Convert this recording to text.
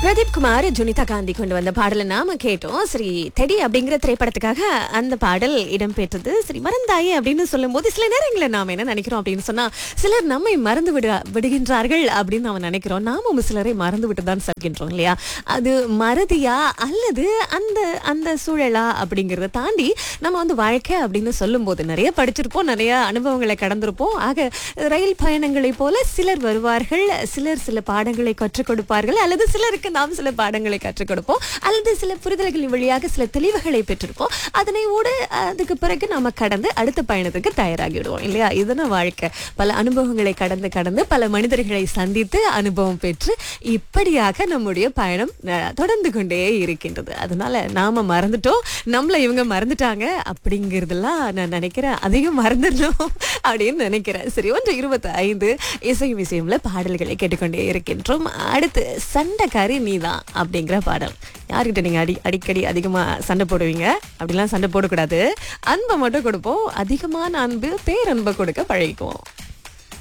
பிரதீப் குமார் ஜுனிதா காந்தி கொண்டு வந்த பாடலை நாம கேட்டோம் ஸ்ரீ தெடி அப்படிங்கிற திரைப்படத்துக்காக அந்த பாடல் இடம்பெற்றது ஸ்ரீ மறந்தாயே அப்படின்னு சொல்லும்போது சில நேரங்களில் நாம என்ன நினைக்கிறோம் அப்படின்னு சொன்னா சிலர் நம்மை மறந்து விட விடுகின்றார்கள் அப்படின்னு நாம நினைக்கிறோம் நாமும் சிலரை மறந்து விட்டு தான் செல்கின்றோம் இல்லையா அது மறதியா அல்லது அந்த அந்த சூழலா அப்படிங்கிறத தாண்டி நம்ம வந்து வாழ்க்கை அப்படின்னு சொல்லும்போது நிறைய படிச்சிருப்போம் நிறைய அனுபவங்களை கடந்திருப்போம் ஆக ரயில் பயணங்களைப் போல சிலர் வருவார்கள் சிலர் சில பாடங்களை கற்றுக் கொடுப்பார்கள் அல்லது சிலருக்கு நாம் சில பாடங்களை கற்றுக் கொடுப்போம் அல்லது சில புரிதல்களின் வழியாக சில தெளிவுகளை பெற்றிருப்போம் அதனை கூட அதுக்கு பிறகு நாம கடந்து அடுத்த பயணத்துக்கு தயாராகிவிடுவோம் இல்லையா இதுதான் வாழ்க்கை பல அனுபவங்களை கடந்து கடந்து பல மனிதர்களை சந்தித்து அனுபவம் பெற்று இப்படியாக நம்முடைய பயணம் அஹ், தொடர்ந்து கொண்டே இருக்கின்றது அதனால நாம மறந்துட்டோம் நம்மள இவங்க மறந்துட்டாங்க அப்படிங்கிறதெல்லாம் நான் நினைக்கிறேன் அதிகம் மறந்துடணும் அப்படின்னு நினைக்கிறேன் சரி ஒன்று இருபத்தி ஐந்து இசை விஷயம்ல பாடல்களை கேட்டுக்கொண்டே இருக்கின்றோம் அடுத்து சண்டைக்காரி நீதான் அப்படிங்கிற பாடல் யார்கிட்ட நீங்க அடி அடிக்கடி அதிகமா சண்டை போடுவீங்க அப்படிலாம் சண்டை போடக்கூடாது அன்பை மட்டும் கொடுப்போம் அதிகமான அன்பு பேரன்பை கொடுக்க பழகிக்குவோம்